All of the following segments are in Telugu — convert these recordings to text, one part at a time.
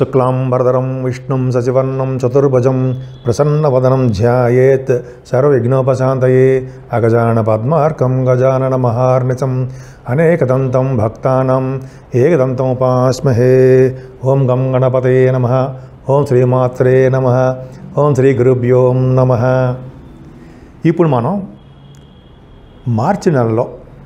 శుక్లాంబరధరం విష్ణుం సచివర్ణం చతుర్భుజం ప్రసన్నవదనం ధ్యాయేత్ సర్వవిఘ్నోపశాంతయే అగజాన పద్మార్కం గజానన మహార్నిశం అనేకదంతం భక్తానాం ఏకదంతం ఉపాస్మహే ఓం గం గణపతే నమ ఓం శ్రీమాత్రే నమ ఓం శ్రీ గురుభ్యో నమ ఇప్పుడు మనం మార్చి నెలలో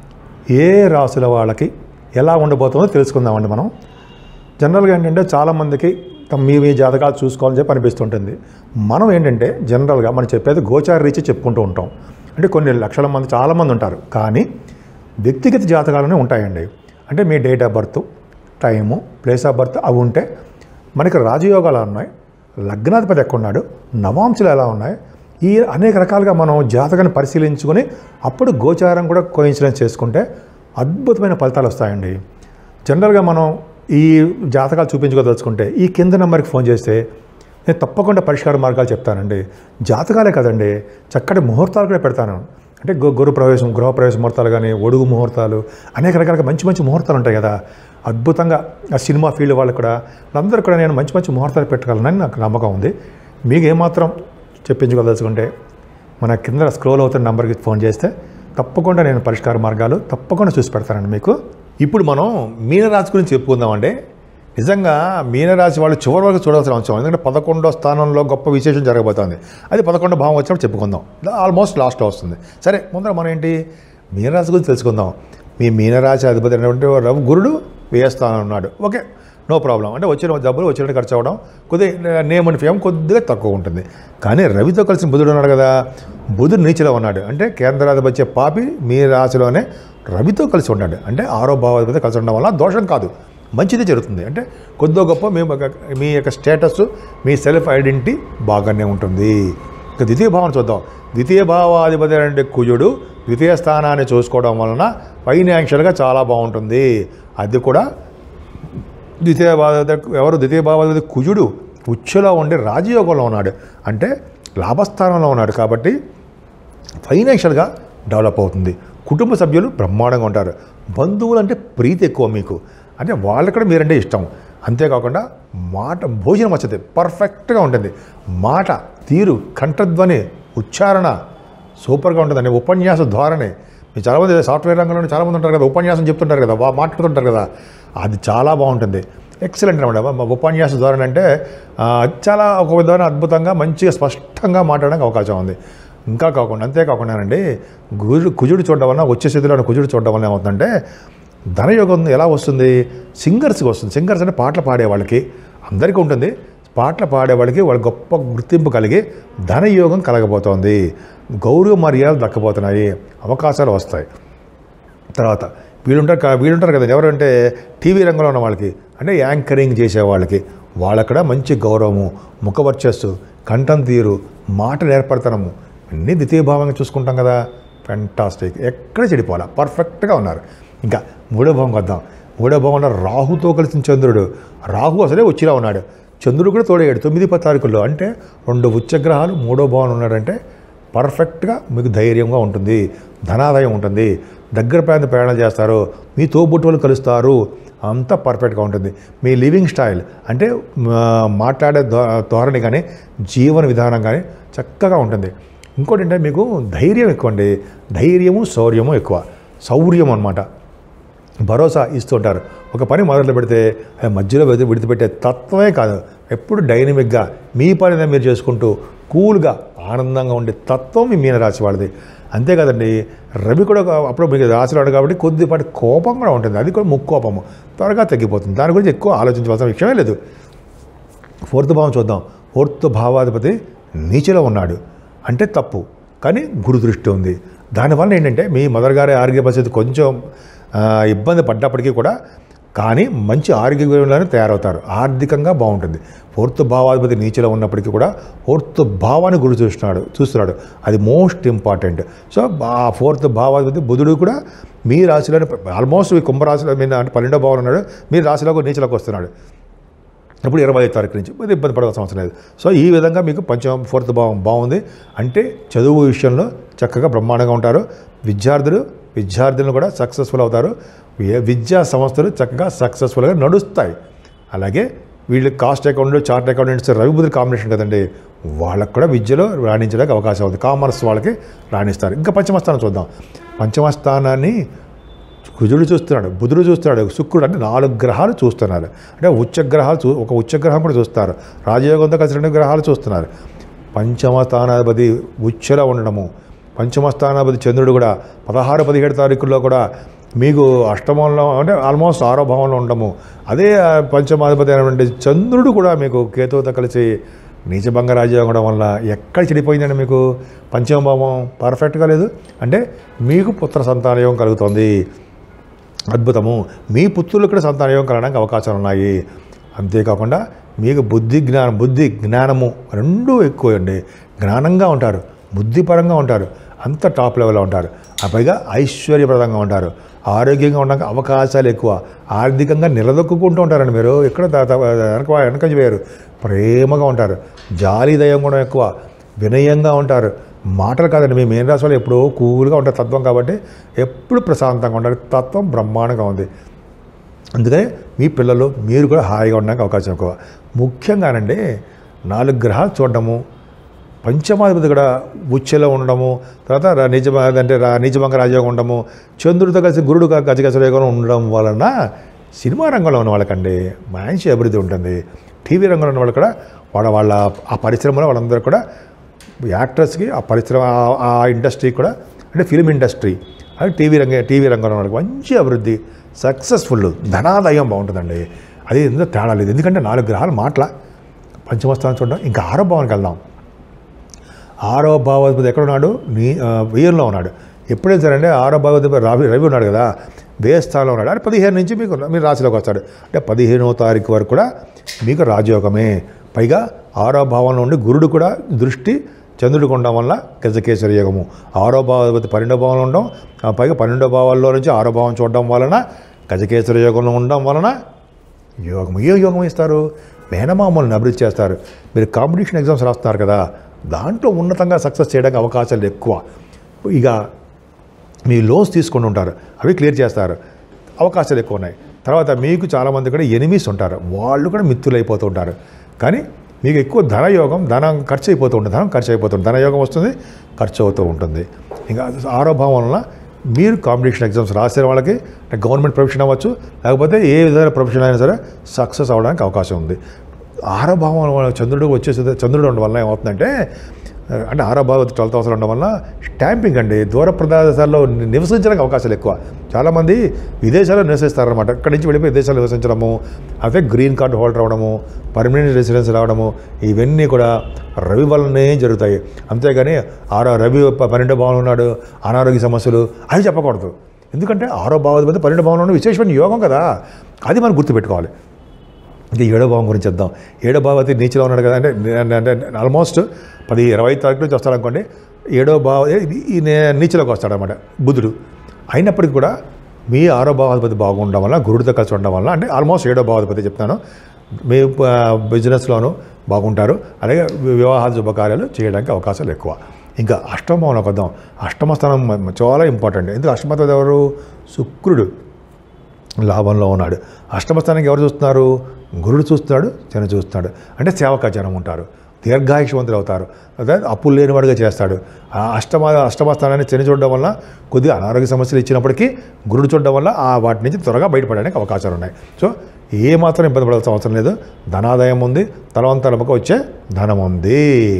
ఏ రాసుల వాళ్ళకి ఎలా ఉండబోతుందో తెలుసుకుందామండి మనం జనరల్గా ఏంటంటే చాలామందికి తమ మీ మీ జాతకాలు చూసుకోవాలని చెప్పి అనిపిస్తుంటుంది మనం ఏంటంటే జనరల్గా మనం చెప్పేది గోచార రీచి చెప్పుకుంటూ ఉంటాం అంటే కొన్ని లక్షల మంది చాలామంది ఉంటారు కానీ వ్యక్తిగత జాతకాలనే ఉంటాయండి అంటే మీ date of birth time place of birth అవి ఉంటే మనకి రాజయోగాలు ఉన్నాయి లగ్నాధిపతి ఎక్కడున్నాడు నవాంశలు ఎలా ఉన్నాయి ఈ అనేక రకాలుగా మనం జాతకాన్ని పరిశీలించుకొని అప్పుడు గోచారం కూడా కోయిన్సిడెన్స్ చేసుకుంటే అద్భుతమైన ఫలితాలు వస్తాయండి జనరల్గా మనం ఈ జాతకాలు చూపించుకోదలుచుకుంటే ఈ కింద నెంబర్కి ఫోన్ చేస్తే నేను తప్పకుండా పరిష్కార మార్గాలు చెప్తానండి జాతకాలే కదండి చక్కటి ముహూర్తాలు కూడా పెడతాను అంటే గు గురు ప్రవేశం గృహ ప్రవేశ ముహూర్తాలు కానీ ఒడుగు ముహూర్తాలు అనేక రకాలుగా మంచి మంచి ముహూర్తాలు ఉంటాయి కదా అద్భుతంగా ఆ సినిమా ఫీల్డ్ వాళ్ళకు కూడా అందరూ కూడా నేను మంచి మంచి ముహూర్తాలు పెట్టగలనని నాకు నమ్మకం ఉంది మీకు ఏమాత్రం చెప్పించుకోదలుచుకుంటే మన కింద స్క్రోల్ అవుతున్న నెంబర్కి ఫోన్ చేస్తే తప్పకుండా నేను పరిష్కార మార్గాలు తప్పకుండా చూసి పెడతానండి మీకు ఇప్పుడు మనం మీనరాశి గురించి చెప్పుకుందామండి నిజంగా మీనరాశి వాళ్ళు చివరి వరకు చూడాల్సిన అంశం ఎందుకంటే పదకొండో స్థానంలో గొప్ప విశేషం జరగబోతోంది అది పదకొండో భావం వచ్చినప్పుడు చెప్పుకుందాం ఆల్మోస్ట్ లాస్ట్లో వస్తుంది సరే ముందర మనం ఏంటి మీనరాశి గురించి తెలుసుకుందాం మీ మీనరాశి అధిపతి అయినటువంటి రవి గురుడు వేస్తాను ఉన్నాడు ఓకే నో ప్రాబ్లం అంటే వచ్చిన డబ్బులు వచ్చినట్టు ఖర్చు అవ్వడం కొద్దిగా నేమ్ అండ్ ఫేమ్ కొద్దిగా తక్కువ ఉంటుంది కానీ రవితో కలిసి బుధుడు ఉన్నాడు కదా బుధుడు నీచిలో ఉన్నాడు అంటే కేంద్రాధిపతి వచ్చే పాపి మీ రాశిలోనే రవితో కలిసి ఉన్నాడు అంటే ఆరో భావాధిపతి కలిసి ఉండడం వల్ల దోషం కాదు మంచిది జరుగుతుంది అంటే కొద్దో గొప్ప మీ యొక్క- మీ యొక్క స్టేటస్ మీ సెల్ఫ్ ఐడెంటిటీ బాగానే ఉంటుంది ఇక ద్వితీయ భావం చూద్దాం ద్వితీయ భావాధిపతి అంటే కుజుడు ద్వితీయ స్థానాన్ని చూసుకోవడం వలన ఫైనాన్షియల్గా చాలా బాగుంటుంది అది కూడా ద్వితీయ భావాధిపతి ఎవరు ద్వితీయ భావాధిపతి కుజుడు ఉచ్చులో ఉండి రాజయోగంలో ఉన్నాడు అంటే లాభస్థానంలో ఉన్నాడు కాబట్టి ఫైనాన్షియల్గా డెవలప్ అవుతుంది కుటుంబ సభ్యులు బ్రహ్మాండంగా ఉంటారు బంధువులు అంటే ప్రీతి ఎక్కువ మీకు అంటే వాళ్ళకి కూడా మీరంటే ఇష్టం అంతేకాకుండా మాట భోజనం వచ్చేది పర్ఫెక్ట్గా ఉంటుంది మాట తీరు కంఠధ్వని ఉచ్చారణ సూపర్గా ఉంటుందండి ఉపన్యాస ధోరణి మీరు చాలామంది సాఫ్ట్వేర్ రంగంలో చాలామంది ఉంటారు కదా ఉపన్యాసం చెప్తుంటారు కదా వా- మాట్లాడుతుంటారు కదా అది చాలా బాగుంటుంది ఎక్సలెంట్ అనమాట ఉపన్యాస ధోరణి అంటే ఆ, చాలా ఒక విధమైన అద్భుతంగా మంచిగా స్పష్టంగా మాట్లాడడానికి అవకాశం ఉంది ఇంకా కాకుండా అంతేకాకుండానండి గుజు కుజుడు చూడడం వలన వచ్చే స్థితిలో కుజుడు చూడడం వలన ఏమవుతుందంటే ధనయోగం ఎలా వస్తుంది సింగర్స్కి వస్తుంది సింగర్స్ అంటే పాటలు పాడే వాళ్ళకి అందరికీ ఉంటుంది పాటలు పాడే వాళ్ళకి వాళ్ళ గొప్ప గుర్తింపు కలిగి ధనయోగం కలగబోతోంది గౌరవ మర్యాదలు దక్కబోతున్నాయి అవకాశాలు వస్తాయి తర్వాత వీళ్ళుంటారు కా- వీళ్ళుంటారు కదా ఎవరంటే టీవీ రంగంలో ఉన్న వాళ్ళకి అంటే యాంకరింగ్ చేసే వాళ్ళకి వాళ్ళక్కడ మంచి గౌరవము ముఖవర్చస్సు కంఠం తీరు మాట నేర్పడతనము అన్నీ ద్వితీయ భావంగా చూసుకుంటాం కదా ఫెంటాస్టిక్ ఎక్కడ చెడిపోవాలా పర్ఫెక్ట్గా ఉన్నారు ఇంకా మూడో భావం వద్దాం మూడో భావంలో రాహుతో కలిసిన చంద్రుడు రాహు అసలే వచ్చిలా ఉన్నాడు చంద్రుడు కూడా తోడయ్యాడు తొమ్మిది పది తారీఖుల్లో అంటే రెండు ఉచ్చగ్రహాలు మూడో భావం ఉన్నాడంటే పర్ఫెక్ట్గా మీకు ధైర్యంగా ఉంటుంది ధనాదాయం ఉంటుంది దగ్గర ప్రాంత ప్రయాణాలు చేస్తారు మీ తోబుట్టువులు కలుస్తారు అంతా పర్ఫెక్ట్గా ఉంటుంది మీ లివింగ్ స్టైల్ అంటే ఆ, మాట్లాడే ధో- ధోరణి కానీ జీవన విధానం కానీ చక్కగా ఉంటుంది ఇంకోటి ఏంటంటే మీకు ధైర్యం ఎక్కువ అండి ధైర్యము శౌర్యము ఎక్కువ శౌర్యం అనమాట భరోసా ఇస్తుంటారు ఒక పని మొదలు పెడితే అది మధ్యలో విడి విడిచిపెట్టే తత్వమే కాదు ఎప్పుడు డైనమిక్గా మీ పని మీరు చేసుకుంటూ కూల్గా ఆనందంగా ఉండే తత్వం మీ మీన రాశి వాళ్ళది అంతే కదండి రవి కూడా ఒక- అప్పుడు మీకు రాశివాడు కాబట్టి కొద్దిపాటి కోపం కూడా ఉంటుంది అది కూడా ముక్కోపము త్వరగా తగ్గిపోతుంది దాని గురించి ఎక్కువ ఆలోచించవలసిన విషయమే లేదు ఫోర్త్ భావం చూద్దాం ఫోర్త్ భావాధిపతి నీచిలో ఉన్నాడు అంటే తప్పు కానీ గురు దృష్టి ఉంది దానివల్ల ఏంటంటే మీ మదర్ గారి ఆరోగ్య పరిస్థితి కొంచెం ఆ, ఇబ్బంది పడ్డప్పటికీ కూడా కానీ మంచి ఆరోగ్యంలోనే తయారవుతారు ఆర్థికంగా బాగుంటుంది ఫోర్త్ భావాధిపతి నీచిలో ఉన్నప్పటికీ కూడా ఫోర్త్ భావాన్ని గురి చూస్తున్నాడు చూస్తున్నాడు అది మోస్ట్ ఇంపార్టెంట్ సో ఆ ఫోర్త్ భావాధిపతి బుధుడు కూడా మీ రాశిలోనే ఆల్మోస్ట్ ఈ కుంభరాశిలో మీద అంటే పన్నెండో భావం ఉన్నాడు మీ రాశిలోకి నీచిలోకి వస్తున్నాడు ఇప్పుడు ఇరవై ఐదు తారీఖు నుంచి మరి ఇబ్బంది పడాల్సిన అవసరం లేదు సో ఈ విధంగా మీకు పంచమ ఫోర్త్ భావం బాగుంది అంటే చదువు విషయంలో చక్కగా బ్రహ్మాండంగా ఉంటారు విద్యార్థులు విద్యార్థులను కూడా సక్సెస్ఫుల్ అవుతారు వి- విద్యా సంస్థలు చక్కగా సక్సెస్ఫుల్గా నడుస్తాయి అలాగే వీళ్ళు cost account chart accountants Ravi బుద్ధి కాంబినేషన్ కదండి వాళ్ళకు కూడా విద్యలో రాణించడానికి అవకాశం ఉంది కామర్స్ వాళ్ళకి రాణిస్తారు ఇంకా పంచమస్థానం చూద్దాం పంచమస్థానాన్ని కుజుడు చూస్తున్నాడు బుధుడు చూస్తున్నాడు శుక్రుడు అంటే నాలుగు గ్రహాలు చూస్తున్నారు అంటే ఉచ్చ గ్రహాలు చూ ఒక ఉచ్చ గ్రహం కూడా చూస్తారు రాజయోగంతో కలిసి రెండు గ్రహాలు చూస్తున్నారు పంచమ స్థానాధిపతి ఉచ్చలో ఉండడము పంచమ స్థానాధిపతి చంద్రుడు కూడా పదహారు పదిహేడు తారీఖుల్లో కూడా మీకు అష్టమంలో అంటే ఆల్మోస్ట్ ఆరో భావంలో ఉండము అదే ఆ పంచమాధిపతి అయినటువంటి చంద్రుడు కూడా మీకు కేతువుతో కలిసి నీచభంగ రాజ్యం అవడం వల్ల ఎక్కడ చెడిపోయిందండి మీకు పంచమ భావం పర్ఫెక్ట్గా లేదు అంటే మీకు పుత్ర సంతానయోగం కలుగుతుంది అద్భుతము మీ పుత్రులు కూడా సంతానయోగం కలగడానికి అవకాశాలు ఉన్నాయి అంతేకాకుండా మీకు బుద్ధి జ్ఞానం బుద్ధి జ్ఞానము రెండూ ఎక్కువ అండి జ్ఞానంగా ఉంటారు బుద్ధిపరంగా ఉంటారు అంత టాప్ లెవెల్లో ఉంటారు ఆ పైగా ఐశ్వర్యప్రదంగా ఉంటారు ఆరోగ్యంగా ఉండడానికి అవకాశాలు ఎక్కువ ఆర్థికంగా నిలదొక్కుంటూ ఉంటారండి మీరు ఎక్కడ దా- దా- వెనక వెనక వేరు ప్రేమగా ఉంటారు జాలి దయం కూడా ఎక్కువ వినయంగా ఉంటారు మాటలు కాదండి మీ మేన్ రాశి వాళ్ళు ఎప్పుడూ కూల్గా ఉంటారు తత్వం కాబట్టి ఎప్పుడు ప్రశాంతంగా ఉంటారు తత్వం బ్రహ్మాండంగా ఉంది అందుకని మీ పిల్లలు మీరు కూడా హాయిగా ఉండడానికి అవకాశం ఎక్కువ ముఖ్యంగానండి నాలుగు గ్రహాలు చూడడము పంచమాధిపతి కూడా ఉచ్చెలో ఉండడము తర్వాత రా- నిజ అంటే రా నిజభంగ రాజయోగం ఉండడము చంద్రుడితో కలిసి గురుడు గా- గజగజయోగం ఉండడం వలన సినిమా రంగంలో ఉన్న వాళ్ళకండి మంచి అభివృద్ధి ఉంటుంది టీవీ రంగంలో ఉన్న వాళ్ళు కూడా వాళ్ళ వాళ్ళ ఆ పరిశ్రమలో వాళ్ళందరూ కూడా యాక్టర్స్కి ఆ పరిశ్రమ ఆ- ఆ ఇండస్ట్రీ కూడా అంటే ఫిలిం ఇండస్ట్రీ అది టీవీ రంగ టీవీ రంగంలో వాళ్ళకి మంచి అభివృద్ధి సక్సెస్ఫుల్ ధనాదాయం బాగుంటుందండి అది ఎందుకు తేడా లేదు ఎందుకంటే నాలుగు గ్రహాలు మాటల పంచమస్థానం చూడడం ఇంకా ఆరో భావానికి వెళ్దాం ఆరో భావాధిపతి ఎక్కడ ఉన్నాడు నీ ఆ, వ్యయంలో ఉన్నాడు ఎప్పుడైనా సరే అంటే ఆరో భావాధిపతి రవి రవి ఉన్నాడు కదా వ్యయ స్థానంలో ఉన్నాడు అంటే పదిహేను నుంచి మీకు మీరు రాశిలోకి వస్తాడు అంటే పదిహేనవ తారీఖు వరకు కూడా మీకు రాజయోగమే పైగా ఆరో భావంలో ఉండి గురుడు కూడా దృష్టి చంద్రుడికి ఉండడం వల్ల గజకేశ్వర యోగము ఆరో భావాధిపతి పన్నెండో భావంలో ఉండడం ఆ పైగా పన్నెండో భావాల్లో నుంచి ఆరో భావం చూడడం వలన గజకేశ్వర యోగంలో ఉండడం వలన యోగం ఏ యోగం ఇస్తారు మేనమామూలను అభివృద్ధి చేస్తారు మీరు కాంపిటీషన్ ఎగ్జామ్స్ రాస్తున్నారు కదా దాంట్లో ఉన్నతంగా సక్సెస్ చేయడానికి అవకాశాలు ఎక్కువ ఇక మీ లోన్స్ తీసుకొని ఉంటారు అవి క్లియర్ చేస్తారు అవకాశాలు ఎక్కువ ఉన్నాయి తర్వాత మీకు చాలామంది కూడా ఎనిమీస్ ఉంటారు వాళ్ళు కూడా మిత్రులు అయిపోతూ ఉంటారు కానీ మీకు ఎక్కువ ధనయోగం ధనం ఖర్చు అయిపోతూ ఉంటుంది ధనం ఖర్చు అయిపోతుంది ధనయోగం వస్తుంది ఖర్చు అవుతూ ఉంటుంది ఇంకా ఆరోభావం వలన మీరు కాంపిటీషన్ ఎగ్జామ్స్ రాసే వాళ్ళకి అంటే గవర్నమెంట్ ప్రొఫెషన్ అవ్వచ్చు లేకపోతే ఏ విధమైన ప్రొఫెషన్ అయినా సరే సక్సెస్ అవ్వడానికి అవకాశం ఉంది ఆరో భావం వల్ల చంద్రుడు వచ్చేసి చంద్రుడు ఉండడం వల్ల ఏమవుతుందంటే అంటే ఆరో భావం ట్వెల్త్ హౌస్లో ఉండడం వల్ల స్టాంపింగ్ అండి దూర ప్రదేశాల్లో ని- నివసించడానికి అవకాశాలు ఎక్కువ చాలామంది విదేశాల్లో నివసిస్తారనమాట అక్కడి నుంచి వెళ్ళిపోయి విదేశాల్లో నివసించడము అదే గ్రీన్ కార్డు హోల్డర్ అవ్వడము పర్మనెంట్ రెసిడెన్స్ రావడము ఇవన్నీ కూడా రవి వల్లనే జరుగుతాయి అంతేగాని ఆరో రవి ప- పన్నెండో భావంలో ఉన్నాడు అనారోగ్య సమస్యలు అవి చెప్పకూడదు ఎందుకంటే ఆరో భావాధిపతి పన్నెండు భావంలో ఉన్న విశేషమైన యోగం కదా అది మనం గుర్తుపెట్టుకోవాలి ఇంకా ఏడో భావం గురించి చెప్దాం ఏడో భావతి నీచిలో ఉన్నాడు కదా అంటే అంటే ఆల్మోస్ట్ పది ఇరవై తారీఖు నుంచి వస్తాడు అనుకోండి ఏడో భావ ఈ నే- నీచిలోకి వస్తాడనమాట బుధుడు అయినప్పటికీ కూడా మీ ఆరో భావాధిపతి బాగుండడం వల్ల గురుడితో కలిసి ఉండడం వల్ల అంటే ఆల్మోస్ట్ ఏడో భావాధిపతి చెప్తాను మీ ఆ, బిజినెస్లోనూ బాగుంటారు అలాగే వి- వివాహాల శుభకార్యాలు చేయడానికి అవకాశాలు ఎక్కువ ఇంకా అష్టమ భావంలోకి వద్దాం అష్టమ స్థానం మ- చాలా ఇంపార్టెంట్ ఎందుకు అష్టమత ఎవరు శుక్రుడు లాభంలో ఉన్నాడు అష్టమ స్థానానికి ఎవరు చూస్తున్నారు గురుడు చూస్తున్నాడు శని చూస్తున్నాడు అంటే సేవక జనం ఉంటారు దీర్ఘాయుషవంతులు అవుతారు అదే అప్పులు లేనివాడుగా చేస్తాడు ఆ అష్టమ అష్టమ స్థానాన్ని శని చూడడం వల్ల కొద్దిగా అనారోగ్య సమస్యలు ఇచ్చినప్పటికీ గురుడు చూడడం వల్ల ఆ వాటి నుంచి త్వరగా బయటపడడానికి అవకాశాలు ఉన్నాయి సో ఏ మాత్రం ఇబ్బంది పడాల్సిన అవసరం లేదు ధనాదాయం ఉంది తలవంతలపక వచ్చే ధనం ఉంది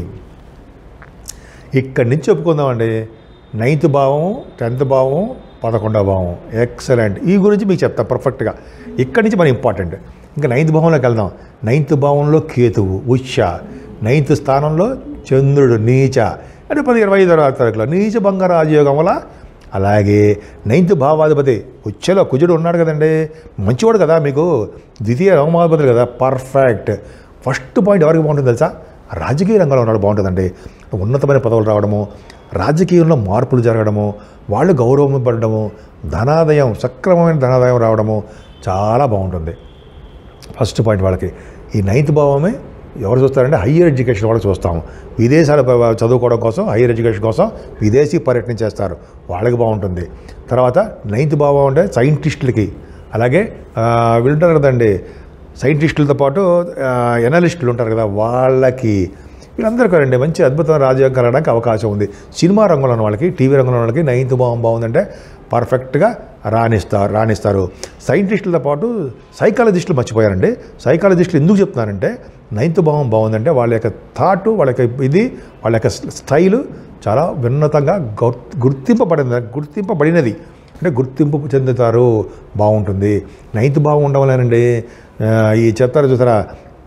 ఇక్కడి నుంచి చెప్పుకుందామండి నైన్త్ భావం టెన్త్ భావం పదకొండవ భావం ఎక్సలెంట్ ఈ గురించి మీకు చెప్తా పర్ఫెక్ట్గా ఇక్కడి నుంచి మన ఇంపార్టెంట్ ఇంకా నైన్త్ భావంలోకి వెళ్దాం నైన్త్ భావంలో కేతువు ఉచ్చ నైన్త్ స్థానంలో చంద్రుడు నీచ అంటే పది ఇరవై ఐదు అరవై తారీఖులో నీచ భంగ రాజయోగం వల్ల అలాగే నైన్త్ భావాధిపతి ఉచ్చలో కుజుడు ఉన్నాడు కదండి మంచివాడు కదా మీకు ద్వితీయ రోమాధిపతి కదా పర్ఫెక్ట్ ఫస్ట్ పాయింట్ ఎవరికి బాగుంటుంది తెలుసా రాజకీయ రంగంలో ఉన్నాడు బాగుంటుందండి ఉన్నతమైన పదవులు రావడము రాజకీయంలో మార్పులు జరగడము వాళ్ళు గౌరవం పడడము ధనాదాయం సక్రమమైన ధనాదాయం రావడము చాలా బాగుంటుంది ఫస్ట్ పాయింట్ వాళ్ళకి ఈ నైన్త్ భావమే ఎవరు చూస్తారంటే హయ్యర్ ఎడ్యుకేషన్ వాళ్ళు చూస్తాము విదేశాలు ప- చదువుకోవడం కోసం హయ్యర్ ఎడ్యుకేషన్ కోసం విదేశీ పర్యటన చేస్తారు వాళ్ళకి బాగుంటుంది తర్వాత నైన్త్ భావం అంటే సైంటిస్టులకి అలాగే ఆ, వీళ్ళు ఉంటారు కదండి సైంటిస్టులతో పాటు ఎనలిస్టులు ఉంటారు కదా వాళ్ళకి వీళ్ళందరూ కదండి మంచి అద్భుతమైన రాజయోగం కలగడానికి అవకాశం ఉంది సినిమా రంగంలో ఉన్న వాళ్ళకి టీవీ రంగంలో ఉన్న వాళ్ళకి నైన్త్ భావం బాగుందంటే పర్ఫెక్ట్గా రాణిస్తారు రాణిస్తారు సైంటిస్టులతో పాటు సైకాలజిస్టులు మర్చిపోయారండి సైకాలజిస్టులు ఎందుకు చెప్తున్నారంటే నైన్త్ భావం బాగుందంటే వాళ్ళ యొక్క థాటు వాళ్ళ యొక్క ఇది వాళ్ళ యొక్క స్టైలు చాలా విన్నతంగా గౌ- గుర్తింపబడింది గుర్తింపబడినది అంటే గుర్తింపు చెందుతారు బాగుంటుంది నైన్త్ భావం ఉండడం వల్లనండి ఆ, ఈ చెప్తారు చూసారా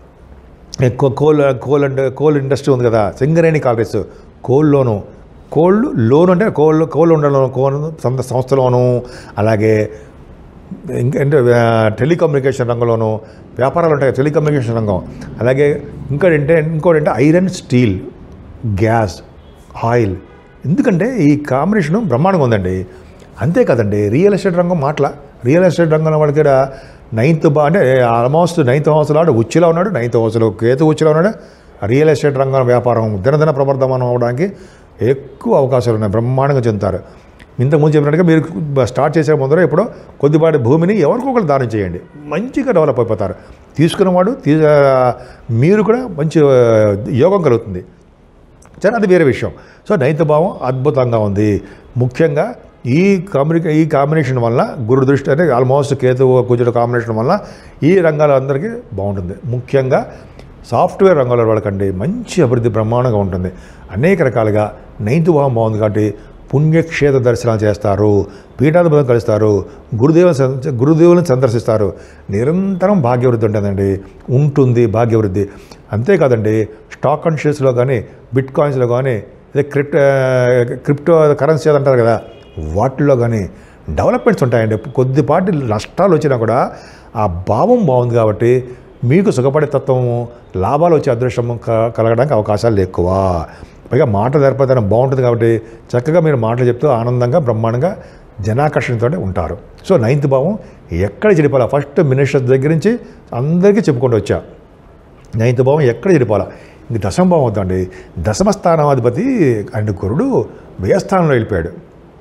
ఎక్కువ కోల్ కోల్ అంటే కోల్ ఇండస్ట్రీ ఉంది కదా సింగరేణి కాలరీస్ కోల్లోను కోళ్ళు లోన్ అంటే కోళ్ళు కోళ్ళు ఉండడం కోల్ సంస్థ సంస్థలోను అలాగే ఇంకంటే టెలికమ్యూనికేషన్ రంగంలోను వ్యాపారాలు ఉంటాయి టెలికమ్యూనికేషన్ రంగం అలాగే ఇంకోటి అంటే ఇంకోటి అంటే ఐరన్ స్టీల్ గ్యాస్ ఆయిల్ ఎందుకంటే ఈ కాంబినేషన్ బ్రహ్మాండంగా ఉందండి అంతే కదండి రియల్ ఎస్టేట్ రంగం మాటల రియల్ ఎస్టేట్ రంగంలో వాళ్ళకి ఇక్కడ నైన్త్ బా అంటే ఆల్మోస్ట్ నైన్త్ హౌస్లో ఆడు ఉచ్చిలో ఉన్నాడు నైన్త్ హౌస్లో కేతు ఉచ్చిలో ఉన్నాడు రియల్ ఎస్టేట్ రంగం వ్యాపారం దినదిన ప్రవర్ధమానం అవడానికి ఎక్కువ అవకాశాలు ఉన్నాయి బ్రహ్మాండంగా చెందుతారు ఇంతకుముందు చెప్పినట్టుగా మీరు స్టార్ట్ చేసే ముందర ఇప్పుడు కొద్దిపాటి భూమిని ఎవరికొకరు దానం చేయండి మంచిగా డెవలప్ అయిపోతారు తీసుకున్నవాడు తీ మీరు కూడా మంచి ఆ, యోగం కలుగుతుంది సరే అది వేరే విషయం సో నైన్త్ భావం అద్భుతంగా ఉంది ముఖ్యంగా ఈ కమ్యూనికే ఈ కాంబినేషన్ వల్ల గురు దృష్టి అంటే ఆల్మోస్ట్ కేతువు కుజుడు కాంబినేషన్ వల్ల ఈ రంగాల అందరికీ బాగుంటుంది ముఖ్యంగా సాఫ్ట్వేర్ రంగంలో వాళ్ళకండి మంచి అభివృద్ధి బ్రహ్మాండంగా ఉంటుంది అనేక రకాలుగా నైన్త్ భావం బాగుంది కాబట్టి పుణ్యక్షేత్ర దర్శనాలు చేస్తారు పీఠాధిపతులను కలుస్తారు గురుదేవుని సం- గురుదేవులను సందర్శిస్తారు నిరంతరం భాగ్యవృద్ధి ఉంటుందండి ఉంటుంది భాగ్యవృద్ధి అంతేకాదండి స్టాక్ అండ్ షేర్స్లో కానీ బిట్ కాయిన్స్లో కానీ ఇదే క్రిప్టో క్రిప్టో కరెన్సీ అంటారు కదా వాటిల్లో కానీ డెవలప్మెంట్స్ ఉంటాయండి కొద్దిపాటి నష్టాలు వచ్చినా కూడా ఆ భావం బాగుంది కాబట్టి మీకు సుఖపడే తత్వము లాభాలు వచ్చే అదృష్టము క- కలగడానికి అవకాశాలు ఎక్కువ పైగా మాట దర్పదనం బాగుంటుంది కాబట్టి చక్కగా మీరు మాటలు చెప్తూ ఆనందంగా బ్రహ్మాండంగా జనాకర్షణతో ఉంటారు సో నైన్త్ భావం ఎక్కడ చెడిపోవాలా ఫస్ట్ మినిస్టర్ దగ్గర నుంచి అందరికీ చెప్పుకుంటూ వచ్చా నైన్త్ భావం ఎక్కడ చెడిపోవాలా ఇంక దశమ భావం అవుతుందండి దశమ స్థానాధిపతి అండ్ గురుడు వ్యయస్థానంలో వెళ్ళిపోయాడు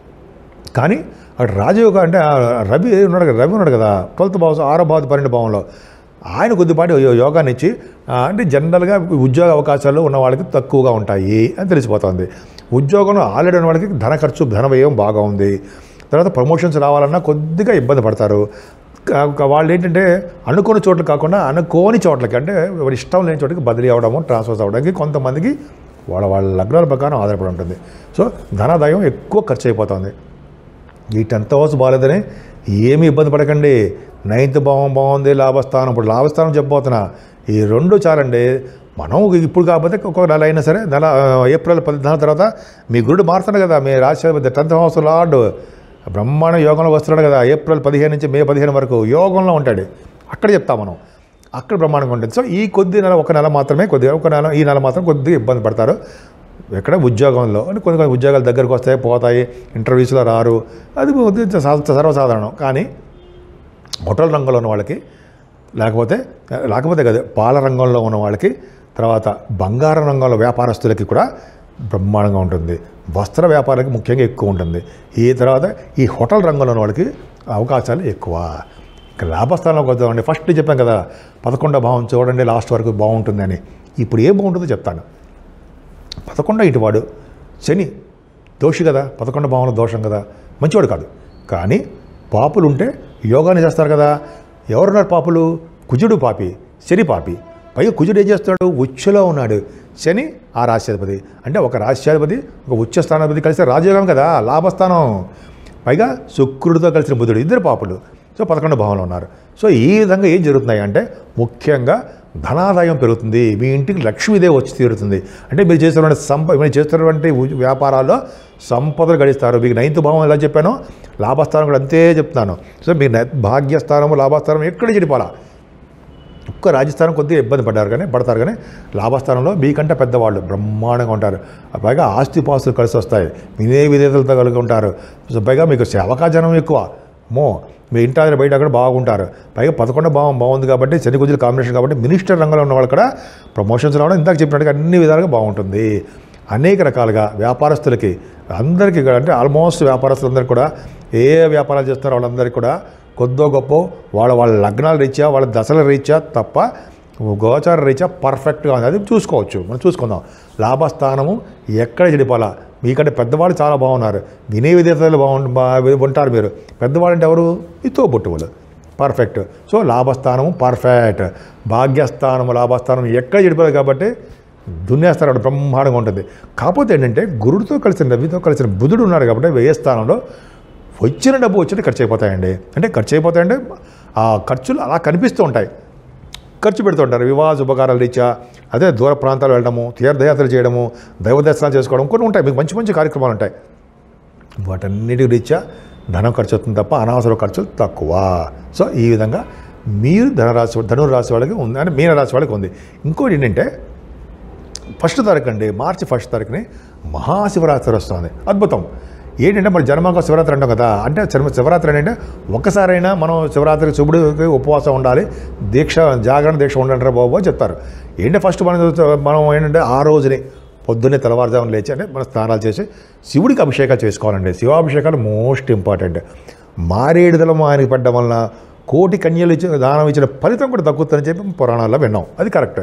కానీ అక్కడ రాజయోగ అంటే ఆ రవి ఉన్నాడు కదా రవి ఉన్నాడు కదా ట్వెల్త్ భావం ఆరో భావ పన్నెండు భావంలో ఆయన కొద్దిపాటి యో- యోగాన్ని ఇచ్చి ఆ, అంటే జనరల్గా ఉద్యోగ అవకాశాలు ఉన్న వాళ్ళకి తక్కువగా ఉంటాయి అని తెలిసిపోతుంది ఉద్యోగంలో ఆల్రెడీ ఉన్న వాళ్ళకి ధన ఖర్చు ధన వ్యయం బాగా ఉంది తర్వాత ప్రమోషన్స్ రావాలన్నా కొద్దిగా ఇబ్బంది పడతారు కా- కా- వాళ్ళు ఏంటంటే అనుకోని చోట్ల కాకుండా అనుకోని చోట్లకి అంటే ఎవరి ఇష్టం లేని చోటికి బదిలీ అవ్వడము ట్రాన్స్ఫర్స్ అవ్వడానికి కొంతమందికి వాళ్ళ వాళ్ళ లగ్నాల ప్రకారం ఆధారపడి ఉంటుంది సో ధనాదాయం ఎక్కువ ఖర్చు అయిపోతుంది ఈ టెన్త్ హౌస్ బాగాలేదని ఏమీ ఇబ్బంది పడకండి నైన్త్ భావం బాగుంది లాభస్థానం ఇప్పుడు లాభస్థానం చెప్పబోతున్నా ఈ రెండు చాలండి మనం ఇప్పుడు కాకపోతే ఒక నెల అయినా సరే నెల ఆ, ఏప్రిల్ పదిహేను తర్వాత మీ గురుడు మారుతున్నాడు కదా మీ రాశి టెన్త్ హౌస్ లార్డ్ బ్రహ్మాండ యోగంలో వస్తున్నాడు కదా ఏప్రిల్ పదిహేను నుంచి మే పదిహేను వరకు యోగంలో ఉంటాడు అక్కడ చెప్తాం మనం అక్కడ బ్రహ్మాండంగా ఉంటుంది సో ఈ కొద్ది నెల ఒక నెల మాత్రమే కొద్దిగా ఒక నెల ఈ నెల మాత్రం కొద్దిగా ఇబ్బంది పడతారు ఎక్కడ ఉద్యోగంలో అంటే కొన్ని కొన్ని ఉద్యోగాలు దగ్గరకు వస్తాయి పోతాయి ఇంటర్వ్యూస్లో రారు అది ఉద్ది- సా- సర్వసాధారణం కానీ హోటల్ రంగంలో ఉన్న వాళ్ళకి లేకపోతే లేకపోతే కదా పాల రంగంలో ఉన్న వాళ్ళకి తర్వాత బంగారం రంగంలో వ్యాపారస్తులకి కూడా బ్రహ్మాండంగా ఉంటుంది వస్త్ర వ్యాపారానికి ముఖ్యంగా ఎక్కువ ఉంటుంది ఈ తర్వాత ఈ హోటల్ రంగంలో ఉన్న వాళ్ళకి అవకాశాలు ఎక్కువ ఇక లాభస్థానంలోకి వద్దామండి ఫస్ట్ చెప్పాను కదా పదకొండో భావం చూడండి లాస్ట్ వరకు బాగుంటుందని ఇప్పుడు ఏం బాగుంటుందో చెప్తాను పదకొండో ఇటువాడు శని దోషి కదా పదకొండు భావంలో దోషం కదా మంచివాడు కాదు కానీ పాపులు ఉంటే యోగాన్ని చేస్తారు కదా ఎవరున్నారు పాపులు కుజుడు పాపి శని పాపి పైగా కుజుడు ఏం చేస్తాడు ఉచ్చులో ఉన్నాడు శని ఆ రాశ్యాధిపతి అంటే ఒక రాశ్యాధిపతి ఒక ఉచ్చ స్థానాధిపతి కలిస్తే రాజయోగం కదా లాభస్థానం పైగా శుక్రుడితో కలిసిన బుధుడు ఇద్దరు పాపులు సో పదకొండు భావంలో ఉన్నారు సో ఈ విధంగా ఏం జరుగుతున్నాయి అంటే ముఖ్యంగా ధనాదాయం పెరుగుతుంది మీ ఇంటికి లక్ష్మీదేవి వచ్చి తీరుతుంది అంటే మీరు చేస్తున్నటువంటి సంప మీరు చేస్తున్నటువంటి ఉ- వ్యాపారాల్లో సంపదలు గడిస్తారు మీకు నైన్త్ భావం ఎలా చెప్పానో లాభస్థానం కూడా అంతే చెప్తున్నాను సో మీ నై- భాగ్యస్థానము లాభస్థానం ఎక్కడ చెడిపోలా ఒక్క రాజస్థానం కొద్దిగా ఇబ్బంది పడ్డారు కానీ పడతారు కానీ లాభస్థానంలో మీకంటే పెద్దవాళ్ళు బ్రహ్మాండంగా ఉంటారు పైగా ఆస్తిపాస్తులు కలిసి వస్తాయి వినే విధేతలతో కలిగి ఉంటారు సో పైగా మీకు అవకాశం ఎక్కువ మో మీ ఇంటి దగ్గర బయట అక్కడ బాగుంటారు పైగా పదకొండు భావం బాగుంది కాబట్టి శని కుజుల కాంబినేషన్ కాబట్టి మినిస్టర్ రంగంలో ఉన్న వాళ్ళు కూడా ప్రమోషన్స్ రావడం ఇందాక చెప్పినట్టుగా అన్ని విధాలుగా బాగుంటుంది అనేక రకాలుగా వ్యాపారస్తులకి అందరికీ కూడా అంటే ఆల్మోస్ట్ వ్యాపారస్తులందరికీ కూడా ఏ వ్యాపారాలు చేస్తున్నారో వాళ్ళందరికీ కూడా కొద్దో గొప్ప వాళ్ళ వాళ్ళ లగ్నాల రీత్యా వాళ్ళ దశల రీత్యా తప్ప గోచార రీత్యా పర్ఫెక్ట్గా ఉంది అది చూసుకోవచ్చు మనం చూసుకుందాం లాభస్థానము ఎక్కడ చెడిపోలా మీకంటే పెద్దవాళ్ళు చాలా బాగున్నారు వినే విధేతలు బాగుంటు బా ఉంటారు మీరు పెద్దవాళ్ళు అంటే ఎవరు ఇతో పుట్టువులు పర్ఫెక్ట్ సో లాభస్థానము పర్ఫెక్ట్ భాగ్యస్థానము లాభస్థానం ఎక్కడ చెడిపోలేదు కాబట్టి దున్నేస్తారు అక్కడ బ్రహ్మాండంగా ఉంటుంది కాకపోతే ఏంటంటే గురుడితో కలిసిన రవితో కలిసిన బుధుడు ఉన్నాడు కాబట్టి వ్యయ స్థానంలో వచ్చిన డబ్బు వచ్చిన ఖర్చు అయిపోతాయండి అంటే ఖర్చు అయిపోతాయంటే ఆ ఖర్చులు అలా కనిపిస్తూ ఉంటాయి ఖర్చు పెడుతుంటారు వివాహ శుభకారాలు రీత్యా అదే దూర ప్రాంతాలు వెళ్ళడము తీర్థయాత్రలు చేయడము దైవ దర్శనాలు చేసుకోవడం కొన్ని ఉంటాయి మీకు మంచి మంచి కార్యక్రమాలు ఉంటాయి వాటన్నిటి రీత్యా ధనం ఖర్చు అవుతుంది తప్ప అనవసర ఖర్చులు తక్కువ సో ఈ విధంగా మీరు ధనరాశి ధనురాశి వాళ్ళకి ఉంది అంటే మీనరాశి వాళ్ళకి ఉంది ఇంకోటి ఏంటంటే ఫస్ట్ తారీఖు అండి మార్చి ఫస్ట్ తారీఖుని మహాశివరాత్రి వస్తుంది అద్భుతం ఏంటంటే మరి జన్మక శివరాత్రి అంటాం కదా అంటే శివ- శివరాత్రి ఏంటంటే ఒక్కసారైనా మనం శివరాత్రికి శివుడికి ఉపవాసం ఉండాలి దీక్ష జాగరణ దీక్ష ఉండంటారా బాబు అని చెప్తారు ఏంటంటే ఫస్ట్ మనం మనం ఏంటంటే ఆ రోజుని పొద్దున్నే తెల్లవారుజామున లేచి అంటే మనం స్నానాలు చేసి శివుడికి అభిషేకాలు చేసుకోవాలండి శివాభిషేకాలు మోస్ట్ ఇంపార్టెంట్ మారేడుదలం ఆయనకి పడ్డం వలన కోటి కన్యలు ఇచ్చిన దానం ఇచ్చిన ఫలితం కూడా తగ్గుతుందని చెప్పి పురాణాల్లో విన్నాం అది కరెక్ట్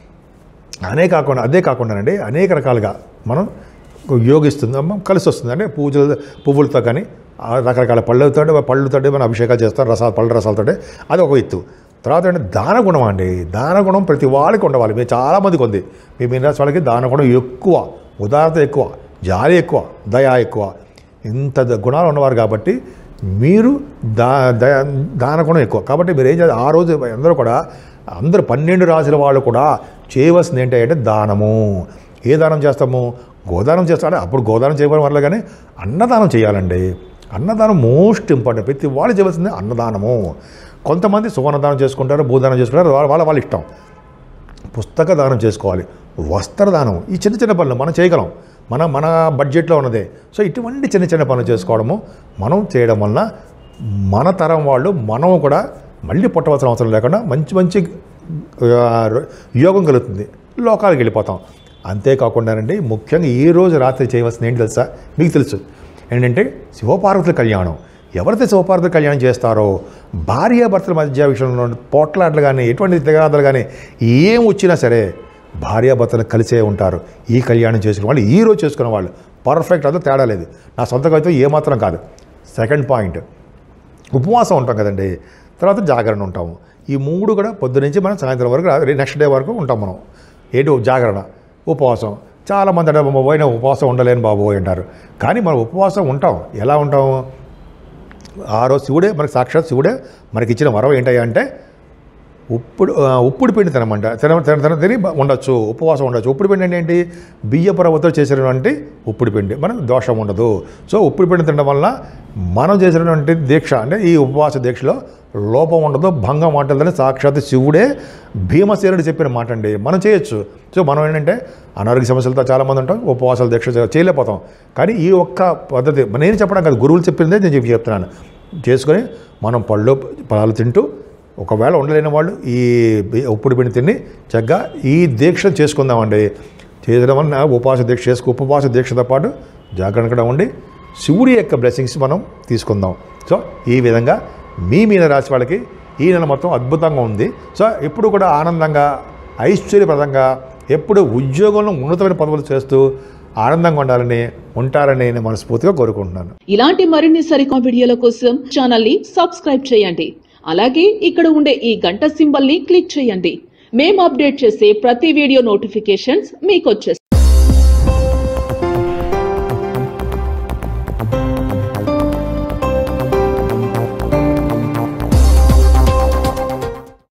అనే కాకుండా అదే కాకుండానండి అనేక రకాలుగా మనం యోగిస్తుంది అమ్మ కలిసి వస్తుంది అంటే పూజలు పువ్వులతో కానీ ఆ రకరకాల పళ్ళతో పళ్ళుతో మనం అభిషేకాలు చేస్తాం రసాలు పళ్ళ రసాలతో అది ఒక ఎత్తు తర్వాత అంటే దానగుణం అండి దానగుణం ప్రతి వాళ్ళకి ఉండవాలి మీరు చాలామందికి ఉంది మీ మీనరాశి వాళ్ళకి దానగుణం ఎక్కువ ఉదారత ఎక్కువ జాలి ఎక్కువ దయ ఎక్కువ ఇంత ద- గుణాలు ఉన్నవారు కాబట్టి మీరు దా దయ దానగుణం ఎక్కువ కాబట్టి మీరు ఏం చేయాలి ఆ రోజు అందరూ కూడా అందరూ పన్నెండు రాశుల వాళ్ళు కూడా చేయవలసింది ఏంటంటే దానము ఏ దానం చేస్తాము గోదానం చేస్తాడే అప్పుడు గోదానం చేయడం వల్ల కానీ అన్నదానం చేయాలండి అన్నదానం మోస్ట్ ఇంపార్టెంట్ ప్రతి వాళ్ళు చేయవలసింది అన్నదానము కొంతమంది సువర్ణదానం చేసుకుంటారు భూదానం చేసుకుంటారు వాళ్ళ వాళ్ళ వాళ్ళ ఇష్టం పుస్తక దానం చేసుకోవాలి వస్త్రదానం ఈ చిన్న చిన్న పనులు మనం చేయగలం మన మన బడ్జెట్లో ఉన్నదే సో ఇటువంటి చిన్న చిన్న పనులు చేసుకోవడము మనం చేయడం వలన మన తరం వాళ్ళు మనం కూడా మళ్ళీ పుట్టవలసిన అవసరం లేకుండా మంచి మంచి ఆ, యోగం కలుగుతుంది లోకాలకు వెళ్ళిపోతాం అంతేకాకుండానండి ముఖ్యంగా ఈ రోజు రాత్రి చేయవలసింది ఏంటి తెలుసా మీకు తెలుసు ఏంటంటే శివపార్వతుల కళ్యాణం ఎవరైతే శివపార్వతుల కళ్యాణం చేస్తారో భార్యాభర్తల మధ్య విషయంలో పోట్లాటలు కానీ ఎటువంటి తెగాదాలు కానీ ఏం వచ్చినా సరే భార్యాభర్తలు కలిసే ఉంటారు ఈ కళ్యాణం చేసుకున్న వాళ్ళు ఈ రోజు చేసుకున్న వాళ్ళు పర్ఫెక్ట్ అదో తేడా లేదు నా సొంతగా అయితే ఏమాత్రం కాదు సెకండ్ పాయింట్ ఉపవాసం ఉంటాం కదండి తర్వాత జాగరణ ఉంటాము ఈ మూడు కూడా పొద్దు నుంచి మనం సాయంత్రం వరకు నెక్స్ట్ డే వరకు ఉంటాం మనం ఏంటి జాగరణ ఉపవాసం చాలామంది అంటే పోయిన ఉపవాసం ఉండలేను బాబు అంటారు కానీ మనం ఉపవాసం ఉంటాం ఎలా ఉంటాం ఆ రోజు శివుడే మనకి సాక్షాత్ శివుడే మనకి ఇచ్చిన వరం ఏంటయ్యా అంటే ఉప్పుడు ఆ, ఉప్పుడు పిండి తినమంట తిన తిన తిన తిని బ- ఉండొచ్చు ఉపవాసం ఉండొచ్చు ఉప్పుడు పిండి అంటే ఏంటి బియ్యపు రవ్వతో చేసినటువంటి ఉప్పుడు పిండి మనకు దోషం ఉండదు సో ఉప్పుడు పిండి తినడం వల్ల మనం చేసినటువంటి దీక్ష అంటే ఈ ఉపవాస దీక్షలో లోపం ఉండదు భంగం ఉంటుందని సాక్షాత్ శివుడే భీమసేనుడు చెప్పిన మాట అండి మనం చేయొచ్చు సో మనం ఏంటంటే అనారోగ్య సమస్యలతో చాలామంది ఉంటాం ఉపవాసాలు దీక్ష చే- చేయలేకపోతాం కానీ ఈ ఒక్క పద్ధతి నేను చెప్పడం కాదు గురువులు చెప్పిందే నేను చెప్పి చెప్తున్నాను చేసుకొని మనం పళ్ళు పదాలు తింటూ ఒకవేళ ఉండలేని వాళ్ళు ఈ బి- ఉప్పుడు పిండి తిని చక్కగా ఈ దీక్ష చేసుకుందామండి చేయడం వలన ఉపవాస దీక్ష చేసుకు ఉపవాస దీక్షతో పాటు జాగరణ కూడా ఉండి శివుడి యొక్క బ్లెస్సింగ్స్ మనం తీసుకుందాం సో ఈ విధంగా మీ మీన రాశి వాళ్ళకి ఈ నెల మొత్తం అద్భుతంగా ఉంది సో ఎప్పుడు కూడా ఆనందంగా ఐశ్వర్యప్రదంగా ఎప్పుడు ఉద్యోగంలో ఉన్నతమైన పదవులు చేస్తూ ఆనందంగా ఉండాలని ఉంటారని నేను మనస్ఫూర్తిగా కోరుకుంటున్నాను ఇలాంటి మరిన్ని సరికొత్త వీడియోల కోసం ఛానల్ ని సబ్స్క్రైబ్ చేయండి అలాగే ఇక్కడ ఉండే ఈ గంట సింబల్ ని క్లిక్ చేయండి మేము అప్డేట్ చేసే ప్రతి వీడియో నోటిఫికేషన్స్ మీకు వచ్చేస్తాయి